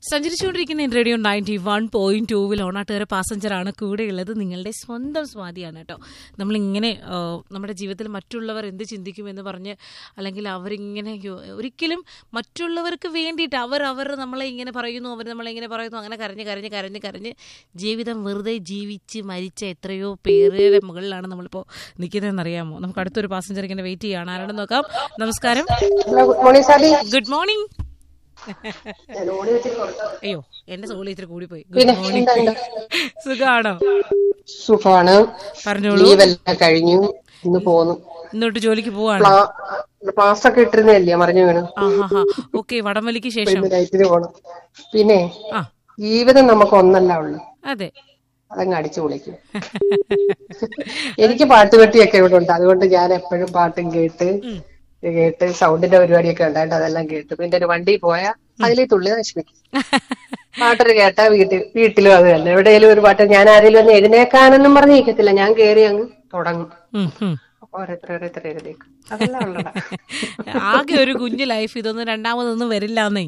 സഞ്ചരിച്ചുകൊണ്ടിരിക്കുന്ന എൻ radio ninety one point ടൂവിൽ ഓണാട്ടുകാര പാസഞ്ചറാണ് കൂടെയുള്ളത് നിങ്ങളുടെ സ്വന്തം സ്വാതിയാണ് കേട്ടോ നമ്മളിങ്ങനെ ആ, നമ്മുടെ ജീവിതത്തിൽ മറ്റുള്ളവർ എന്ത് ചിന്തിക്കുമെന്ന് പറഞ്ഞ് അല്ലെങ്കിൽ അവരിങ്ങനെ യോ- ഒരിക്കലും മറ്റുള്ളവർക്ക് വേണ്ടിയിട്ട് അവർ അവർ നമ്മളെ ഇങ്ങനെ പറയുന്നു അവർ നമ്മളെ ഇങ്ങനെ പറയുന്നു അങ്ങനെ കരഞ്ഞ് കരഞ്ഞ് കരഞ്ഞ് കരഞ്ഞ് ജീവിതം വെറുതെ ജീവിച്ച് മരിച്ച എത്രയോ പേരുടെ മുകളിലാണ് നമ്മളിപ്പോൾ നിൽക്കുന്നതെന്ന് അറിയാമോ നമുക്ക് അടുത്തൊരു പാസഞ്ചർ ഇങ്ങനെ വെയിറ്റ് ചെയ്യാണ് ആരാണെന്ന് നോക്കാം നമസ്കാരം hello good morning Sally good morning ഞാൻ ഓടി വെച്ചിട്ട് കൊടുത്തു. അയ്യോ എന്റെ സോളി ഇത്തിരി കൂടി പോയി പിന്നെ ഗുഡ് മോർണിംഗ് എന്താ സുഖാണോ സുഖമാണ് പറഞ്ഞോളൂ ലീവെല്ലാം കഴിഞ്ഞു ഇന്ന് പോന്നു ഇന്നോട്ട് ജോലിക്ക് പോവാണ് ക്ലാസ് ഒക്കെ ഇട്ടിരുന്നല്ലേ മറിഞ്ഞു വീണ് ആ ഹാ ഹാ ഓക്കെ വടംവലിക്ക് ശേഷം ഇന്ന് നൈറ്റിന് പോണം പിന്നെ ആ ജീവിതം നമുക്ക് ഒന്നല്ല ഉള്ളു അതെ അതങ്ങ് അടിച്ചു പൊളിക്കും എനിക്ക് പാട്ടുപെട്ടിയൊക്കെ ഇവിടെ ഉണ്ട് അതുകൊണ്ട് ഞാൻ എപ്പോഴും പാട്ടും കേട്ട് കേട്ട് സൗണ്ടിന്റെ പരിപാടിയൊക്കെ ഉണ്ടായിട്ട് അതെല്ലാം കേട്ട് പിന്നെ ഒരു വണ്ടി പോയാ അതിൽ തുള്ളി നശിപ്പിക്കും പാട്ടൊരു കേട്ടാ വീട്ടിൽ വീട്ടിലും അത് തന്നെ എവിടെയെങ്കിലും ഒരു പാട്ട് ഞാൻ ആരെങ്കിലും ഒന്ന് എഴുന്നേക്കാനെന്നും പറഞ്ഞ് നിൽക്കത്തില്ല ഞാൻ കേറി അങ്ങ് തുടങ്ങും ഉം, ഉം. ഓരോരുത്തർ ഓരോരുത്തർ എഴുതേക്കും അതെല്ലാം ഉള്ളതാ ആകെ ഒരു കുഞ്ഞു ലൈഫ് ഇതൊന്നും രണ്ടാമതൊന്നും വരില്ലാന്നേ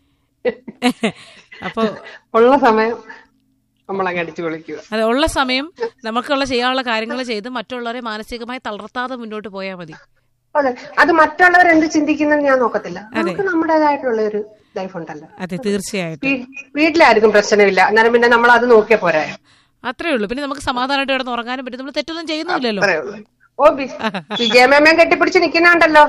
അപ്പൊ ഉള്ള സമയം നമ്മളങ്ങ് അടിച്ചു പൊളിക്കുക അതെ ഉള്ള സമയം നമുക്കുള്ള ചെയ്യാനുള്ള കാര്യങ്ങൾ ചെയ്ത് മറ്റുള്ളവരെ മാനസികമായി തളർത്താതെ മുന്നോട്ട് പോയാൽ മതി അതെ അത് മറ്റുള്ളവർ എന്ത് ചിന്തിക്കുന്നത് ഞാൻ നോക്കത്തില്ല നമുക്ക് നമ്മുടേതായിട്ടുള്ള ഒരു ലൈഫ് ഉണ്ടല്ലോ അതെ തീർച്ചയായിട്ടും വീ- വീട്ടിലാർക്കും പ്രശ്നമില്ല എന്നാലും പിന്നെ നമ്മൾ അത് നോക്കിയാ പോരാ അത്രേ ഉള്ളൂ പിന്നെ നമുക്ക് സമാധാനമായിട്ട് കിടന്ന് ഉറങ്ങാനും പറ്റും നമ്മൾ തെറ്റൊന്നും ചെയ്യുന്നില്ലല്ലോ അത്രേ ഉള്ളൂ ഓ ബി- വിജയമേമയും കെട്ടിപ്പിടിച്ച് നിക്കുന്നുണ്ടല്ലോ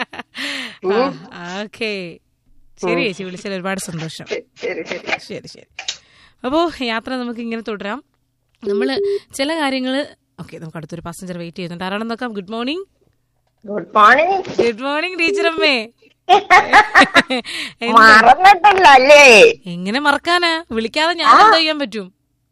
ഓക്കെ ശരി ചേച്ചി വിളിച്ചതിൽ ഒരുപാട് സന്തോഷം ശരി ശരി ശരി ശരി അപ്പോൾ യാത്ര നമുക്ക് ഇങ്ങനെ തുടരാം നമ്മൾ ചില കാര്യങ്ങൾ ഓക്കെ നമുക്ക് അടുത്തൊരു പാസഞ്ചർ വെയിറ്റ് ചെയ്യുന്നുണ്ട് ആരാണെന്ന് നോക്കാം good morning good morning good morning teacher അമ്മേ മറന്നിട്ടില്ലല്ലേ എങ്ങനെ മറക്കാനാ വിളിക്കാതെ ഞാൻ എന്താ ചെയ്യാൻ പറ്റും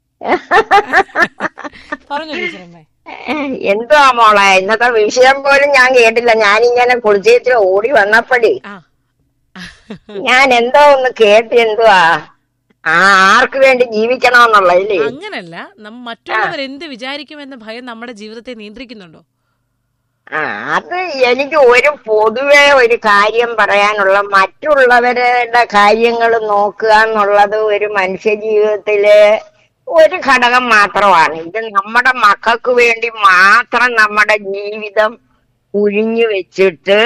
പറഞ്ഞു ടീച്ചർ അമ്മേ എന്തുവാ മോളെ ഇന്നത്തെ വിഷയം പോലും ഞാൻ കേട്ടില്ല ഞാനിങ്ങനെ കുളിച്ചേച്ചിൽ ഓടി വന്നപ്പോഴേ ആ ഞാൻ എന്തോ ഒന്ന് കേട്ട് എന്തുവാ ആ ആർക്ക് വേണ്ടി ജീവിക്കണമെന്നുള്ളതില്ലേ അങ്ങനല്ല നമ്മ മറ്റുള്ളവർ എന്ത് വിചാരിക്കുമെന്ന ഭയം നമ്മുടെ ജീവിതത്തെ നിയന്ത്രിക്കുന്നുണ്ടോ ആ അത് എനിക്ക് ഒരു പൊതുവെ ഒരു കാര്യം പറയാനുള്ള മറ്റുള്ളവരുടെ കാര്യങ്ങൾ നോക്കുക എന്നുള്ളത് ഒരു മനുഷ്യ ജീവിതത്തില് ഒരു ഘടകം മാത്രമാണ് ഇത് നമ്മുടെ മക്കൾക്ക് വേണ്ടി മാത്രം നമ്മുടെ ജീവിതം കുഴിഞ്ഞു വെച്ചിട്ട്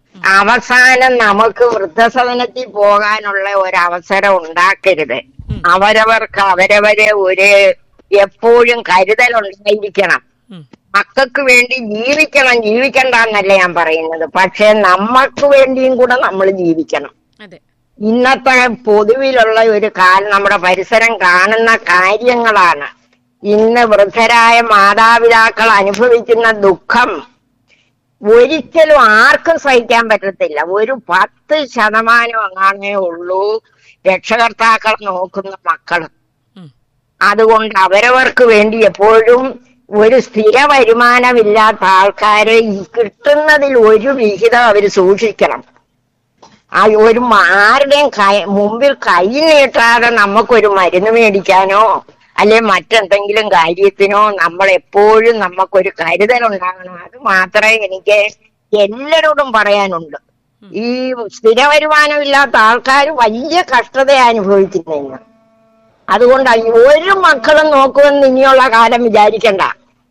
അവസാനം നമുക്ക് വൃദ്ധസദനത്തിൽ പോകാനുള്ള ഒരവസരം ഉണ്ടാക്കരുത് അവരവർക്ക് അവരവരെ ഒരു എപ്പോഴും കരുതലുണ്ടായിരിക്കണം ഉം. മക്കൾക്ക് വേണ്ടി ജീവിക്കണം ജീവിക്കണ്ടെന്നല്ല ഞാൻ പറയുന്നത് പക്ഷെ നമ്മൾക്ക് വേണ്ടിയും കൂടെ നമ്മൾ ജീവിക്കണം അതെ ഇന്നത്തെ പൊതുവിലുള്ള ഒരു കാലം നമ്മുടെ പരിസരം കാണുന്ന കാര്യങ്ങളാണ് ഇന്ന് വൃദ്ധരായ മാതാപിതാക്കൾ അനുഭവിക്കുന്ന ദുഃഖം ഒരിക്കലും ആർക്കും സഹിക്കാൻ പറ്റത്തില്ല ഒരു പത്ത് ശതമാനം അങ്ങാണേ ഉള്ളൂ രക്ഷകർത്താക്കൾ നോക്കുന്ന മക്കൾ ഉം. അതുകൊണ്ട് അവരവർക്ക് വേണ്ടി എപ്പോഴും ഒരു സ്ഥിര വരുമാനമില്ലാത്ത ആൾക്കാരെ ഈ കിട്ടുന്നതിൽ ഒരു വിഹിതം അവർ സൂക്ഷിക്കണം ആ ഒരു മ- ആരുടെയും കൈ മുമ്പിൽ കൈ നീട്ടാതെ നമുക്കൊരു മരുന്ന് മേടിക്കാനോ അല്ലെ മറ്റെന്തെങ്കിലും കാര്യത്തിനോ നമ്മൾ എപ്പോഴും നമുക്കൊരു കരുതൽ ഉണ്ടാകണം അത് മാത്രമേ എനിക്ക് എല്ലാരോടും പറയാനുണ്ട് ഈ സ്ഥിര വരുമാനമില്ലാത്ത ആൾക്കാർ വലിയ കഷ്ടത അനുഭവിക്കുന്നില്ല അതുകൊണ്ട് ഈ ഒരു മക്കളും നോക്കുമെന്ന് ഇനിയുള്ള കാലം വിചാരിക്കണ്ട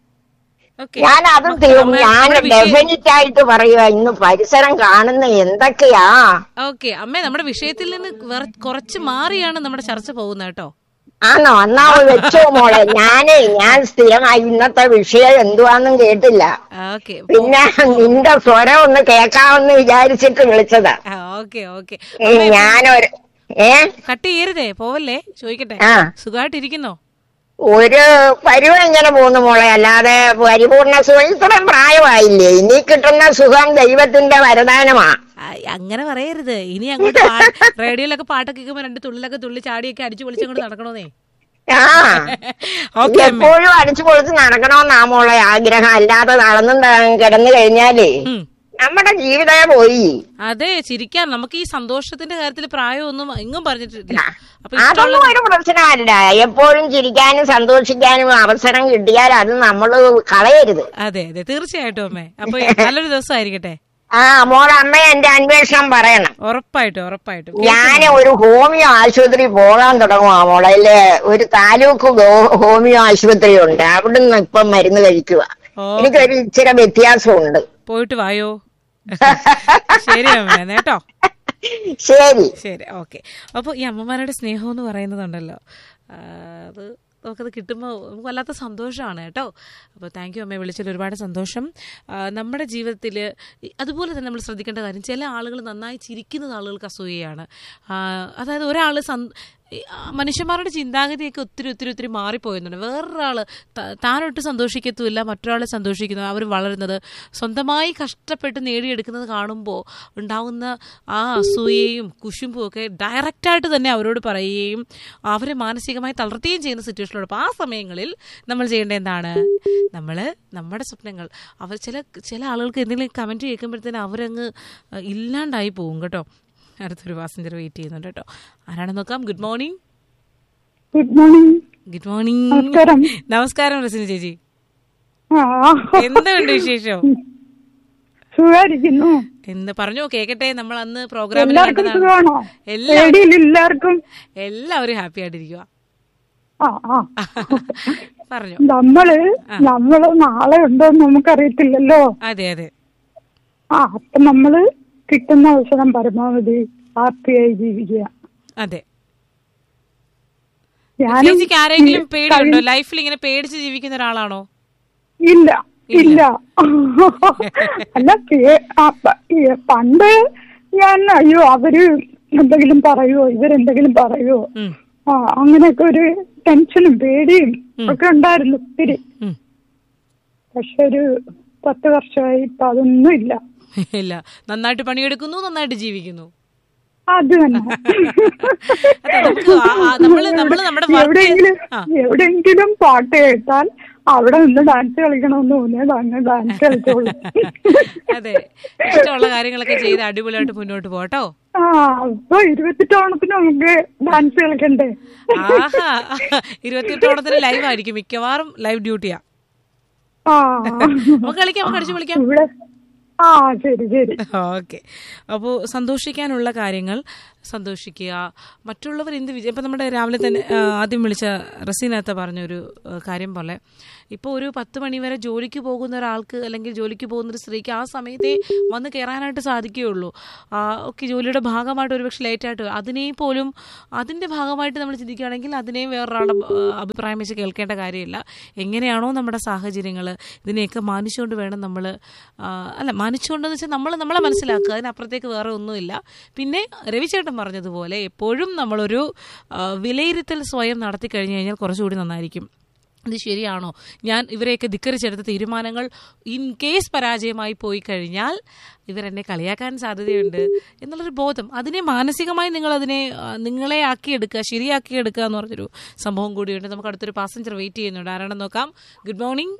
ഓക്കെ ഞാൻ അത് ഞാൻ ഡെഫിനറ്റ് ആയിട്ട് പറയുക ഇന്ന് പരിസരം കാണുന്ന എന്തൊക്കെയാ ഓക്കെ അമ്മേ നമ്മുടെ വിഷയത്തിൽ നിന്ന് വേറെ കുറച്ച് മാറിയാണ് നമ്മുടെ ചർച്ച പോകുന്നത് കേട്ടോ ആണോ എന്നാ വെച്ചോ മോളെ ഞാനേ ഞാൻ സ്ഥിരമായി ഇന്നത്തെ വിഷയം എന്തുവാന്നും കേട്ടില്ല ഓക്കെ പിന്നെ നിന്റെ സ്വരം ഒന്ന് കേൾക്കാമെന്ന് വിചാരിച്ചിട്ട് വിളിച്ചതാ ഓക്കെ ഓക്കെ ഏ, ഞാനൊരു ഏ കട്ട് ചെയ്യരുതേ പോവല്ലേ ചോദിക്കട്ടെ ആ സുഖമായിട്ടിരിക്കുന്നോ ഒരു പരുവം ഇങ്ങനെ പോകുന്നു മോളെ അല്ലാതെ പരിപൂർണ സുഖം ഇത്രയും പ്രായമായില്ലേ ഇനി കിട്ടുന്ന സുഖം ദൈവത്തിന്റെ വരദാനമാ ആ, അങ്ങനെ പറയരുത് ഇനി അങ്ങോട്ട് പാ- റേഡിയോയിലൊക്കെ പാട്ടൊക്കെ കേൾക്കുമ്പോ രണ്ട് തുള്ളിലൊക്കെ തുള്ളി ചാടിയൊക്കെ അടിച്ചു പൊളിച്ചങ്ങോട്ട് നടക്കണോന്നേ ആ ഓക്കെ അമ്മേ എപ്പോഴും അടിച്ചു പൊളിച്ച് നടക്കണമെന്നാ മോളെ ആഗ്രഹം അല്ലാതെ നടന്നും ത- കിടന്നു കഴിഞ്ഞാലേ ഉം. നമ്മുടെ ജീവിതമേ പോയി അതെ ചിരിക്കാൻ നമുക്ക് ഈ സന്തോഷത്തിന്റെ കാര്യത്തിൽ പ്രായമൊന്നും എങ്ങും പറഞ്ഞിട്ടില്ല അപ്പൊ ഇഷ്ടമുള്ള അതൊന്നും ഒരു പ്രശ്നമല്ല എപ്പോഴും ചിരിക്കാനും സന്തോഷിക്കാനും അവസരം കിട്ടിയാൽ അത് നമ്മൾ കളയരുത് അതെ അതെ തീർച്ചയായിട്ടും അമ്മേ അപ്പൊ നല്ലൊരു ദിവസമായിരിക്കട്ടെ ആ മോളെ അമ്മ എന്റെ അന്വേഷണം പറയണം ഉറപ്പായിട്ടും ഉറപ്പായിട്ടും ഞാൻ ഒരു ഹോമിയോ ആശുപത്രി പോകാൻ തുടങ്ങുവാ മോളെ ഇല്ലേ ഒരു താലൂക്ക് ഹോ- ഹോമിയോ ആശുപത്രി ഉണ്ട് അവിടുന്ന് ഇപ്പം മരുന്ന് കഴിക്കുക ഓ എനിക്കൊരു ഇച്ചിരി വ്യത്യാസമുണ്ട് പോയിട്ട് വായോ ശരി അമ്മ കേട്ടോ ശരി ശരി ഓക്കെ അപ്പോൾ ഈ അമ്മമാരുടെ സ്നേഹം എന്ന് പറയുന്നതുണ്ടല്ലോ ആ, അത് നമുക്കത് കിട്ടുമ്പോൾ നമുക്ക് വല്ലാത്ത സന്തോഷമാണ് കേട്ടോ അപ്പോൾ താങ്ക് യു അമ്മയെ വിളിച്ചതിൽ ഒരുപാട് സന്തോഷം ആ, നമ്മുടെ ജീവിതത്തിൽ അതുപോലെ തന്നെ നമ്മൾ ശ്രദ്ധിക്കേണ്ട കാര്യം ചില ആളുകൾ നന്നായി ചിരിക്കുന്നത് ആളുകൾക്ക് അസൂയയാണ് ആ, അതായത് ഒരാൾ ഈ, ആ, മനുഷ്യന്മാരുടെ ചിന്താഗതിയൊക്കെ ഒത്തിരി ഒത്തിരി ഒത്തിരി മാറിപ്പോയെന്നുണ്ട് വേറൊരാൾ താനൊട്ട് സന്തോഷിക്കത്തുമില്ല മറ്റൊരാളെ സന്തോഷിക്കുന്നു അവർ വളരുന്നത് സ്വന്തമായി കഷ്ടപ്പെട്ട് നേടിയെടുക്കുന്നത് കാണുമ്പോൾ ഉണ്ടാവുന്ന ആ അസൂയയും കുശുമ്പും ഒക്കെ ഡയറക്റ്റായിട്ട് തന്നെ അവരോട് പറയുകയും അവരെ മാനസികമായി തളർത്തുകയും ചെയ്യുന്ന സിറ്റുവേഷനിലോട് അപ്പോൾ ആ സമയങ്ങളിൽ നമ്മൾ ചെയ്യേണ്ടത് എന്താണ് നമ്മൾ നമ്മുടെ സ്വപ്നങ്ങൾ അവർ ചില ചില ആളുകൾക്ക് എന്തെങ്കിലും കമൻറ്റ് കേൾക്കുമ്പോഴത്തേന് അവരങ്ങ് അഹ്, ഇല്ലാണ്ടായി പോകും കേട്ടോ അടുത്തൊരു പാസഞ്ചർ വെയിറ്റ് ചെയ്യുന്നുണ്ട് കേട്ടോ ആരാണെന്ന് നോക്കാം good morning good morning good morning നമസ്കാരം നമസ്കാരം റസിന ചേച്ചി ആ എന്തുണ്ട് വിശേഷം സുഖായിരിക്കുന്നു എന്ത് പറഞ്ഞോ കേക്കട്ടെ നമ്മൾ അന്ന് പ്രോഗ്രാമിൽ എല്ലാവർക്കും കണ്ടതാണ് സുഖമാണോ എല്ലാ പേടിയിൽ എല്ലാവർക്കും എല്ലാവരും ഹാപ്പി ആയിട്ടിരിക്കുക ആ ആ പറഞ്ഞോ നമ്മള് നമ്മള് നാളെ ഉണ്ടോന്ന് നമുക്കറിയത്തില്ലല്ലോ അതെ അതെ ആ അപ്പൊ നമ്മള് കിട്ടുന്ന അവസരം പരമാവധി ഹാപ്പിയായി ജീവിക്കുക അതെ ഞാനും ചേച്ചിക്ക് ആരെങ്കിലും പേടിയുണ്ടോ ലൈഫിൽ ഇങ്ങനെ പേടിച്ച് ജീവിക്കുന്ന ഒരാളാണോ ഇല്ല ഇല്ല അല്ല പേ- ആ, പ- ഈ പണ്ട് ഞാൻ അയ്യോ അവര് എന്തെങ്കിലും പറയുവോ ഇവരെന്തെങ്കിലും പറയുവോ ഉം, ആ അങ്ങനെയൊക്കെ ഒരു ടെൻഷനും പേടിയും ഒക്കെ ഉണ്ടായിരുന്നു ഒത്തിരി ഉം. പക്ഷെ ഒരു പത്ത് വർഷമായി ഇപ്പൊ അതൊന്നും ഇല്ല ഇല്ല നന്നായിട്ട് പണിയെടുക്കുന്നു നന്നായിട്ട് ജീവിക്കുന്നു അത് തന്നെ അതെ, നമുക്ക് ആ- ആ നമ്മള് നമ്മള് നമ്മുടെ work- എവിടെയെങ്കിലും ആ. എവിടെയെങ്കിലും പാട്ട് കേട്ടാൽ അവിടെ നിന്ന് ഡാൻസ് കളിക്കണമെന്ന് തോന്നിയാൽ അങ്ങ് ഡാൻസ് കളിച്ചോളൂ അതെ ഇഷ്ടമുള്ള കാര്യങ്ങളൊക്കെ ചെയ്ത് അടിപൊളിയായിട്ട് മുന്നോട്ട് പോട്ടോ ആ അപ്പൊ ഇരുപത്തെട്ട് ഓണത്തിന് നമുക്ക് ഡാൻസ് കളിക്കണ്ടേ ആഹാ ഇരുപത്തിയെട്ട് ഓണത്തിന് ലൈവ് ആയിരിക്കും മിക്കവാറും ലൈവ് ഡ്യൂട്ടിയാ ആ നമുക്ക് കളിക്കാം നമുക്ക് അടിച്ചു വിളിക്കാം ഇവിടെ ആ ശരി ശരി ഓക്കെ അപ്പോൾ സന്തോഷിക്കാനുള്ള കാര്യങ്ങൾ സന്തോഷിക്കുക മറ്റുള്ളവർ എന്ത് വിജയം ഇപ്പം നമ്മുടെ രാവിലെ തന്നെ ആ, ആദ്യം വിളിച്ച റസീനകത്ത് പറഞ്ഞൊരു ആ, കാര്യം പോലെ ഇപ്പോൾ ഒരു പത്ത് മണി വരെ ജോലിക്ക് പോകുന്ന ഒരാൾക്ക് അല്ലെങ്കിൽ ജോലിക്ക് പോകുന്ന ഒരു സ്ത്രീക്ക് ആ സമയത്തേ വന്ന് കയറാനായിട്ട് സാധിക്കുകയുള്ളൂ ഓക്കെ ജോലിയുടെ ഭാഗമായിട്ട് ഒരുപക്ഷെ ലേറ്റായിട്ട് അതിനെ പോലും അതിൻ്റെ ഭാഗമായിട്ട് നമ്മൾ ചിന്തിക്കുകയാണെങ്കിൽ അതിനെയും വേറൊരാളുടെ ആ, അഭിപ്രായം വെച്ച് കേൾക്കേണ്ട കാര്യമില്ല എങ്ങനെയാണോ നമ്മുടെ സാഹചര്യങ്ങൾ ഇതിനെയൊക്കെ മാനിച്ചുകൊണ്ട് വേണം നമ്മൾ അല്ല മാനിച്ചുകൊണ്ടെന്ന് വെച്ചാൽ നമ്മൾ നമ്മളെ മനസ്സിലാക്കുക അതിനപ്പുറത്തേക്ക് വേറെ ഒന്നുമില്ല പിന്നെ രവിചേട്ടൻ പറഞ്ഞതുപോലെ എപ്പോഴും നമ്മളൊരു ആ, വിലയിരുത്തൽ സ്വയം നടത്തി കഴിഞ്ഞു കഴിഞ്ഞാൽ കുറച്ചുകൂടി നന്നായിരിക്കും ഇത് ശരിയാണോ ഞാൻ ഇവരെയൊക്കെ ധിക്കരിച്ചെടുത്ത തീരുമാനങ്ങൾ ഇൻ കേസ് പരാജയമായി പോയി കഴിഞ്ഞാൽ ഇവരെന്നെ കളിയാക്കാൻ സാധ്യതയുണ്ട് എന്നുള്ളൊരു ബോധം അതിനെ മാനസികമായി നിങ്ങൾ അതിനെ ആ, നിങ്ങളെ ആക്കിയെടുക്കുക ശരിയാക്കിയെടുക്കുക എന്ന് പറഞ്ഞൊരു സംഭവം കൂടിയുണ്ട് നമുക്ക് അടുത്തൊരു പാസഞ്ചർ വെയിറ്റ് ചെയ്യുന്നുണ്ട് ആരാണെന്ന് നോക്കാം ഗുഡ് മോർണിംഗ്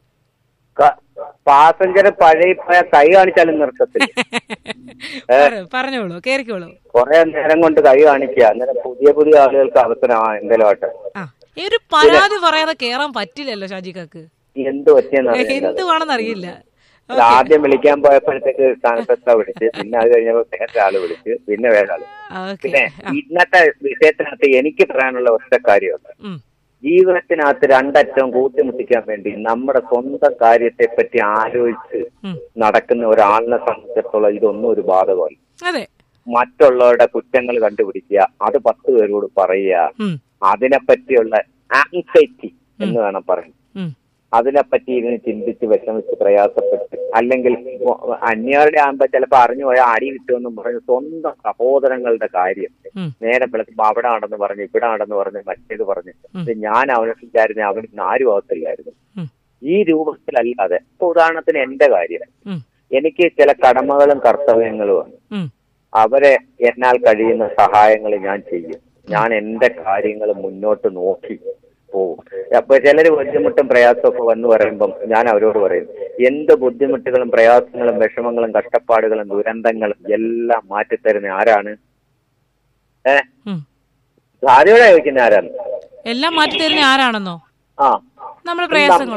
പാസഞ്ചർ പഴയ പോയ കൈ കാണിച്ചാലും നിർത്തത്തില്ല പറഞ്ഞോളൂ കേറിക്കോളൂ കുറെ നേരം കൊണ്ട് കൈ കാണിക്കുക അന്നേരം പുതിയ പുതിയ ആളുകൾക്ക് അവസരം ആ എന്തെങ്കിലും ആട്ടെ ആ ഈ ഒരു പരാതി പറയാതെ കേറാൻ പറ്റില്ലല്ലോ ഷാജിക്കാക്ക് എന്ത് പറ്റിയെന്ന് അറിയില്ല എന്തുവാണെന്ന് അറിയില്ല അത് ആദ്യം വിളിക്കാൻ പോയപ്പോഴത്തേക്ക് സ്ഥാനപ്പെട്ട വിളിച്ച് പിന്നെ അത് കഴിഞ്ഞപ്പോ വേറെ ആള് വിളിച്ച് പിന്നെ വേറെ ആള് ഓക്കെ പിന്നെ ഇന്നത്തെ വിഷയത്തിനകത്ത് എനിക്ക് പറയാനുള്ള ഒറ്റ കാര്യമുണ്ട് ജീവിതത്തിനകത്ത് രണ്ടറ്റവും കൂട്ടിമുട്ടിക്കാൻ വേണ്ടി നമ്മുടെ സ്വന്തം കാര്യത്തെ പറ്റി ആലോചിച്ച് നടക്കുന്ന ഒരാളിനെ സംബന്ധിച്ചിടത്തോളം ഇതൊന്നും ഒരു ബാധകമല്ല അതെ മറ്റുള്ളവരുടെ കുറ്റങ്ങൾ കണ്ടുപിടിക്കുക അത് പത്ത് പേരോട് പറയുക ഉം, അതിനെപ്പറ്റിയുള്ള ആങ്സൈറ്റി എന്ന് വേണം പറയാൻ ഉം, അതിനെപ്പറ്റി ഇരുന്ന് ചിന്തിച്ച് വിഷമിച്ച് പ്രയാസപ്പെട്ട് അല്ലെങ്കിൽ അന്യരുടെ ആകുമ്പോ ചിലപ്പോ അറിഞ്ഞു പോയാൽ അടി കിട്ടുമെന്നും പറഞ്ഞ് സ്വന്തം സഹോദരങ്ങളുടെ കാര്യം ഉം. നേരെ വിളിക്കുമ്പോ അവിടെ ആണെന്ന് പറഞ്ഞ് ഇവിടെ ആണെന്ന് പറഞ്ഞ് മറ്റേത് പറഞ്ഞ് ഇത് ഞാൻ അവനെ വിചാരിച്ച അവന് ഇന്ന് ആരും ആകത്തില്ലായിരുന്നു ഉം. ഈ രൂപത്തിലല്ലാതെ ഇപ്പൊ ഉദാഹരണത്തിന് എന്റെ കാര്യം ഉം, എനിക്ക് ചില കടമകളും കർത്തവ്യങ്ങളും ഉണ്ട് ഉം, അവരെ എന്നാൽ കഴിയുന്ന സഹായങ്ങൾ ഞാൻ ചെയ്യും ഞാൻ എന്റെ കാര്യങ്ങൾ മുന്നോട്ട് നോക്കി പോകും അപ്പൊ ചിലര് ബുദ്ധിമുട്ടും പ്രയാസമൊക്കെ വന്നു പറയുമ്പം ഞാൻ അവരോട് പറയും എന്ത് ബുദ്ധിമുട്ടുകളും പ്രയാസങ്ങളും വിഷമങ്ങളും കഷ്ടപ്പാടുകളും ദുരന്തങ്ങളും എല്ലാം മാറ്റിത്തരുന്ന ആരാണ് ഏ ഉം. ആരോടെ ചോദിക്കുന്ന ആരാണ് എല്ലാം മാറ്റി തരുന്ന ആരാണെന്നോ ആ നമ്മുടെ പ്രയാസങ്ങളോ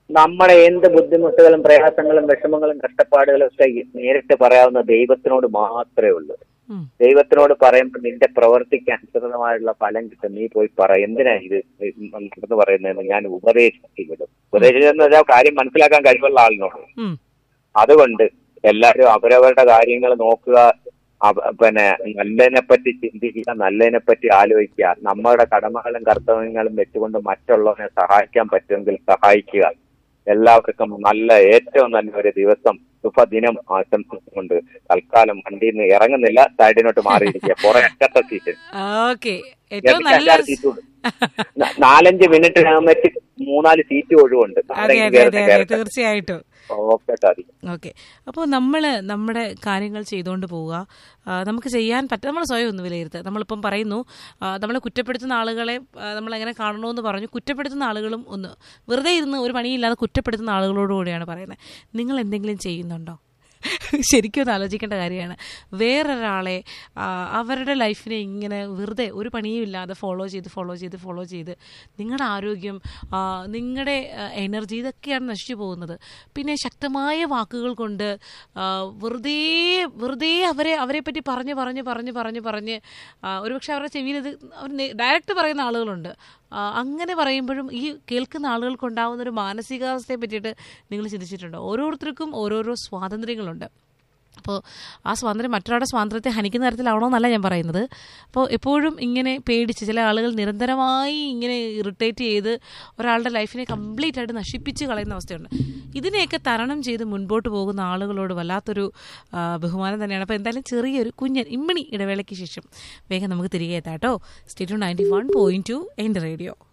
നമ്മുടെ എന്ത് ബുദ്ധിമുട്ടുകളും പ്രയാസങ്ങളും വിഷമങ്ങളും കഷ്ടപ്പാടുകളും ഒക്കെ നേരിട്ട് പറയാവുന്ന ദൈവത്തിനോട് മാത്രമേ ഉള്ളൂ ഉം. ദൈവത്തിനോട് പറയുമ്പോൾ നിന്റെ പ്രവർത്തിക്ക് അനുസൃതമായുള്ള ഫലം കിട്ടും നീ പോയി പറ എന്തിനാ ഇത് എന്ന് പറയുന്നതെന്ന് ഞാൻ ഉപദേശിച്ചു വിടും ഉപദേശിച്ചെന്ന് വെച്ചാൽ കാര്യം മനസ്സിലാക്കാൻ കഴിവുള്ള ആളിനോട് ഉം. അതുകൊണ്ട് എല്ലാവരും അവരവരുടെ കാര്യങ്ങൾ നോക്കുക അവ- പിന്നെ നല്ലതിനെ പറ്റി ചിന്തിക്കുക നല്ലതിനെ പറ്റി ആലോചിക്കുക നമ്മുടെ കടമകളും കർത്തവ്യങ്ങളും വെച്ചുകൊണ്ട് മറ്റുള്ളവരെ സഹായിക്കാൻ പറ്റുമെങ്കിൽ സഹായിക്കുക എല്ലാവർക്കും നല്ല ഏറ്റവും നല്ല ഒരു ദിവസം ശുഭദിനം ആശംസിച്ചുകൊണ്ട് തൽക്കാലം വണ്ടിയിൽ നിന്ന് ഇറങ്ങുന്നില്ല സൈഡിനോട്ട് മാറിയിരിക്കുക കുറെ അറ്റത്തെ സീറ്റ് ഓക്കെ ഏറ്റവും എനിക്ക് നല്ല അഞ്ചാറ് സീറ്റ് ഉണ്ട്. ന- നാലഞ്ച് മിനിറ്റിനകത്ത് മൂന്നാല് സീറ്റ് ഒഴിവുണ്ട് അതെ അതെ അതെ അതെ തീർച്ചയായിട്ടും ഓക്കെ സാധി ഓക്കെ അപ്പോൾ നമ്മൾ നമ്മുടെ കാര്യങ്ങൾ ചെയ്തുകൊണ്ട് പോവുക ആ, നമുക്ക് ചെയ്യാൻ പറ്റും നമ്മൾ സ്വയം ഒന്ന് വിലയിരുത്തുക നമ്മളിപ്പം പറയുന്നു ആ, നമ്മളെ കുറ്റപ്പെടുത്തുന്ന ആളുകളെ ആ, നമ്മളെങ്ങനെ കാണണമെന്ന് പറഞ്ഞു കുറ്റപ്പെടുത്തുന്ന ആളുകളും ഒന്ന് വെറുതെ ഇരുന്ന് ഒരു പണിയില്ലാതെ കുറ്റപ്പെടുത്തുന്ന ആളുകളോടുകൂടിയാണ് പറയുന്നത് നിങ്ങൾ എന്തെങ്കിലും ചെയ്യുന്നുണ്ടോ ശരിക്കും ഒന്ന് ആലോചിക്കേണ്ട കാര്യമാണ് വേറൊരാളെ ആ, അവരുടെ ലൈഫിനെ ഇങ്ങനെ വെറുതെ ഒരു പണിയും ഇല്ലാതെ ഫോളോ ചെയ്ത് ഫോളോ ചെയ്ത് ഫോളോ ചെയ്ത് നിങ്ങളുടെ ആരോഗ്യം ആ, നിങ്ങളുടെ എനർജി ഇതൊക്കെയാണ് നശിച്ചു പോകുന്നത് പിന്നെ ശക്തമായ വാക്കുകൾ കൊണ്ട് ആ, വെറുതെ വെറുതെ അവരെ അവരെ പറ്റി പറഞ്ഞ് പറഞ്ഞ് പറഞ്ഞ് പറഞ്ഞ് പറഞ്ഞ് ആ, ഒരുപക്ഷെ അവരുടെ ചെവിയിൽ ഇത് അവർ ഡയറക്റ്റ് പറയുന്ന ആളുകളുണ്ട് ആ, അങ്ങനെ പറയുമ്പോഴും ഈ കേൾക്കുന്ന ആളുകൾക്കുണ്ടാവുന്ന ഒരു മാനസികാവസ്ഥയെ പറ്റിയിട്ട് നിങ്ങൾ ചിന്തിച്ചിട്ടുണ്ടോ ഓരോരുത്തർക്കും ഓരോരോ സ്വാതന്ത്ര്യങ്ങളുണ്ട് അപ്പോൾ ആ സ്വാതന്ത്ര്യം മറ്റൊരാളുടെ സ്വാതന്ത്ര്യത്തെ ഹനിക്കുന്ന തരത്തിലാവണോ എന്നല്ല ഞാൻ പറയുന്നത് അപ്പോൾ എപ്പോഴും ഇങ്ങനെ പേടിച്ച് ചില ആളുകൾ നിരന്തരമായി ഇങ്ങനെ ഇറിറ്റേറ്റ് ചെയ്ത് ഒരാളുടെ ലൈഫിനെ കംപ്ലീറ്റ് ആയിട്ട് നശിപ്പിച്ച് കളയുന്ന അവസ്ഥയുണ്ട് ഇതിനെയൊക്കെ തരണം ചെയ്ത് മുൻപോട്ട് പോകുന്ന ആളുകളോട് വല്ലാത്തൊരു ആ, ബഹുമാനം തന്നെയാണ് അപ്പോൾ എന്തായാലും ചെറിയൊരു കുഞ്ഞൻ ഇമ്മിണി ഇടവേളയ്ക്ക് ശേഷം വേഗം നമുക്ക് തിരികെ എത്താം കേട്ടോ stay tuned ninety one point two എൻ്റെ റേഡിയോ